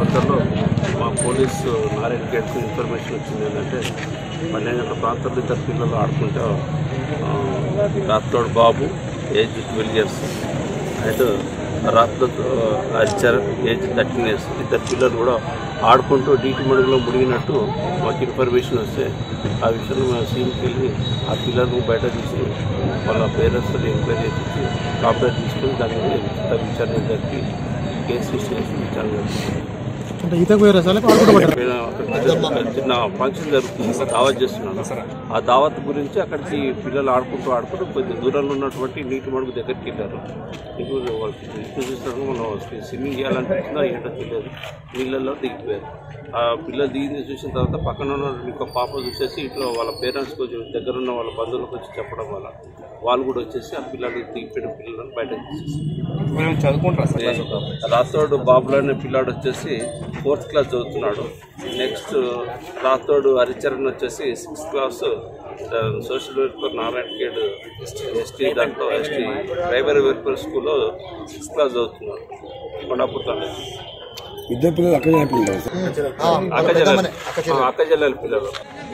ప్రాంతాల్లో మా police Narayana గేట్కు information వచ్చింది ఏంటంటే పన్నెండు గంటల ప్రాంతంలో ఇద్దరు పిల్లలు ఆడుకుంటూ ఆ, Rathod Babu age twelve years and రాత్రి హరిచర్ ఏజ్ థర్టీన్ ఇయర్స్ ఇద్దరు పిల్లలు కూడా ఆడుకుంటూ డీటి మడుగులో మునిగినట్టు మాకు ఇన్ఫర్మేషన్ వస్తే ఆ విషయంలో మేము సీన్కి వెళ్ళి ఆ పిల్లలను బయట తీసి వాళ్ళ పేరెంట్స్ ఎంక్వైరీ చేసి కాంప్లైంట్ తీసుకుని దాని మీద చిత్త విచారణ జరిపి కేసు రిజిస్టర్ చేసి విచారణ జరిపింది అంటే ఈతకు పోయారా సార్ ఆడుకుంటూ చిన్న ఫంక్షన్ జరుగుతుంది దావత్ చేస్తున్నాను ఆ దావత్ గురించి అక్కడికి పిల్లలు ఆడుకుంటూ ఆడుకుంటూ కొద్ది దూరంలో ఉన్నటువంటి నీటి మడుగు దగ్గరికి వెళ్ళారు ఇప్పుడు వాళ్ళకి ఇటు చూసినాక మనం స్విమ్మింగ్ చేయాలనిపించిందా ఏంటో తెలియదు నీళ్ళల్లో దిగిపోయారు ఆ పిల్లలు దిగింది చూసిన తర్వాత పక్కన ఉన్న ఇంకో పాప చూసేసి ఇట్లా వాళ్ళ పేరెంట్స్ కొంచెం దగ్గర ఉన్న వాళ్ళ బంధువులకు వచ్చి చెప్పడం వల్ల వాళ్ళు కూడా వచ్చేసి ఆ పిల్లలు దిగిపోయిన పిల్లలను బయటకు తీసేసి రాతోడు బాబులు అనే పిల్లాడు వచ్చేసి ఫోర్త్ క్లాస్ చదువుతున్నాడు నెక్స్ట్ రాతోడు హరిచరణ్ వచ్చేసి sixth class social welfare Narayana గేడ్ ఎస్టీ దాంట్లో ఎస్టీ ప్రైమరీ వెల్ఫేర్ స్కూల్లో సిక్స్త్ క్లాస్ చదువుతున్నాడు కొండాపుత్ర ఇద్దరు పిల్లలు అక్కడ పిల్లలు అక్కజల్లాలి అక్కజల్లాలి పిల్లలు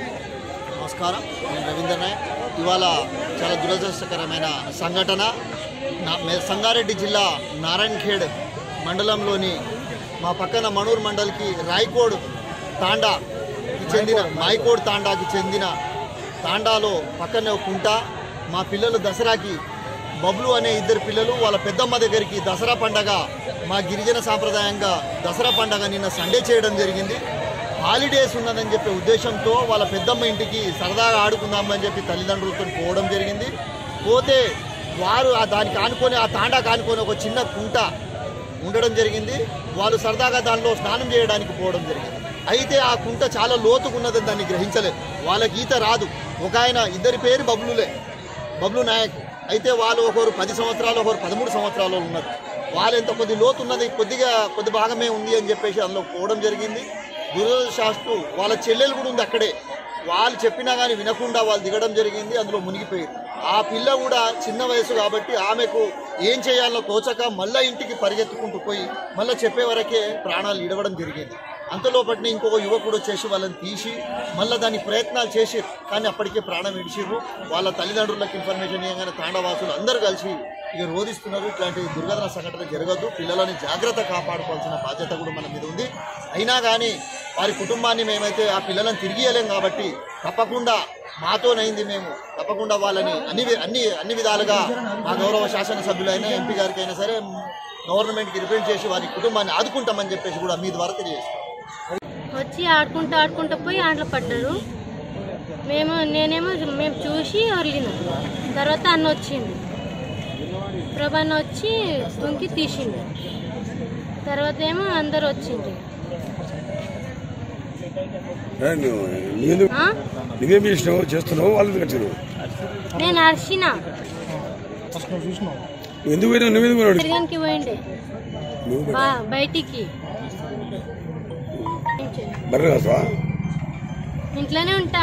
నమస్కారం నేను రవీంద్ర నాయక్ ఇవాళ చాలా దురదృష్టకరమైన సంఘటన నా- మే- సంగారెడ్డి జిల్లా నారాయణఖేడ్ మండలంలోని మా పక్కన మనూర్ మండల్కి రాయకోడ్ తాండాకి చెందిన మాయకోడ్ తాండాకి చెందిన తాండాలో పక్కనే ఒక కుంట మా పిల్లలు దసరాకి బబ్లు అనే ఇద్దరు పిల్లలు వాళ్ళ పెద్దమ్మ దగ్గరికి దసరా పండగ మా గిరిజన సాంప్రదాయంగా దసరా పండగ నిన్న సండే చేయడం జరిగింది హాలిడేస్ ఉన్నదని చెప్పే ఉద్దేశంతో వాళ్ళ పెద్దమ్మ ఇంటికి సరదాగా ఆడుకుందామని చెప్పి తల్లిదండ్రులతో పోవడం జరిగింది పోతే వారు ఆ దానికి ఆనుకొని ఆ తాండా కానుకొని ఒక చిన్న కుంట ఉండడం జరిగింది వాళ్ళు సరదాగా దానిలో స్నానం చేయడానికి పోవడం జరిగింది అయితే ఆ కుంట చాలా లోతుకున్నదని దాన్ని గ్రహించలేదు వాళ్ళకి ఈత రాదు ఒక ఆయన ఇద్దరి పేరు బబ్లులే బబ్లు నాయక్ అయితే వాళ్ళు ఒకరు పది సంవత్సరాలు ఒకరు పదమూడు సంవత్సరాలు ఉన్నారు వాళ్ళు ఎంత కొద్ది లోతు ఉన్నది కొద్దిగా కొద్ది భాగమే ఉంది అని చెప్పేసి అందులో పోవడం జరిగింది దురదృశాస్తు వాళ్ళ చెల్లెలు కూడా ఉంది అక్కడే వాళ్ళు చెప్పినా కానీ వినకుండా వాళ్ళు దిగడం జరిగింది అందులో మునిగిపోయారు ఆ పిల్ల కూడా చిన్న వయసు కాబట్టి ఆమెకు ఏం చేయాలో తోచక మళ్ళా ఇంటికి పరిగెత్తుకుంటూ పోయి మళ్ళీ చెప్పే వరకే ప్రాణాలు ఇడవడం జరిగింది అంతలోపటిని ఇంకొక యువకుడు వచ్చేసి వాళ్ళని తీసి మళ్ళీ దాని ప్రయత్నాలు చేసిర్రు కానీ అప్పటికే ప్రాణం విడిచిర్రు వాళ్ళ తల్లిదండ్రులకు ఇన్ఫర్మేషన్ ఇవ్వగానే తాండవాసులు అందరూ కలిసి ఇక రోధిస్తున్నారు ఇట్లాంటి దుర్ఘటన సంఘటన జరగదు పిల్లలని జాగ్రత్త కాపాడుకోవాల్సిన బాధ్యత కూడా మన మీద ఉంది అయినా కానీ వారి కుటుంబాన్ని మేమైతే ఆ పిల్లలను తిరిగి ఇవ్వలేం కాబట్టి తప్పకుండా మాతోనైంది మేము తప్పకుండా వాళ్ళని అన్ని వి- అన్ని అన్ని విధాలుగా మా గౌరవ శాసనసభ్యులైనా ఎంపీ గారికి అయినా సరే గవర్నమెంట్కి రిప్రజెంట్ చేసి వారి కుటుంబాన్ని ఆదుకుంటామని చెప్పేసి కూడా మీ ద్వారా తెలియజేస్తాం వచ్చి ఆడుకుంటూ ఆడుకుంటూ పోయి ఆటలు పడ్డారు మేము నేనేమో మేము చూసి వదిలినాం తర్వాత అన్న వచ్చిండు ప్రభాన్న వచ్చి దుంకి తీసిండు తర్వాత ఏమో అందరు వచ్చిండ్రు నువ్వెందుకు ఆ? నువ్వేం చేసినావు చేస్తున్నావు వాళ్ళు ఎందుకు వచ్చారు నేను అరిసిన నువ్వు ఎందుకు పోయినావు నువ్వెందుకు పోయినాడు తిరగనికి పోయిండే నువ్వు బా- బయటికి బర్రె కాసా ఇంట్లోనే ఉంటా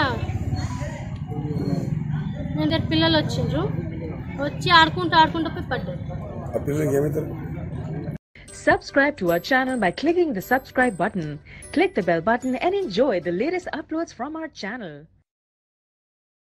నేను ఇద్దరు పిల్లలు వచ్చిండ్రు వచ్చి ఆడుకుంటూ ఆడుకుంటూ పోయి పడ్డారు ఆ పిల్లలకి ఏమవుతారు Subscribe to our channel by clicking the subscribe button. Click the bell button and enjoy the latest uploads from our channel.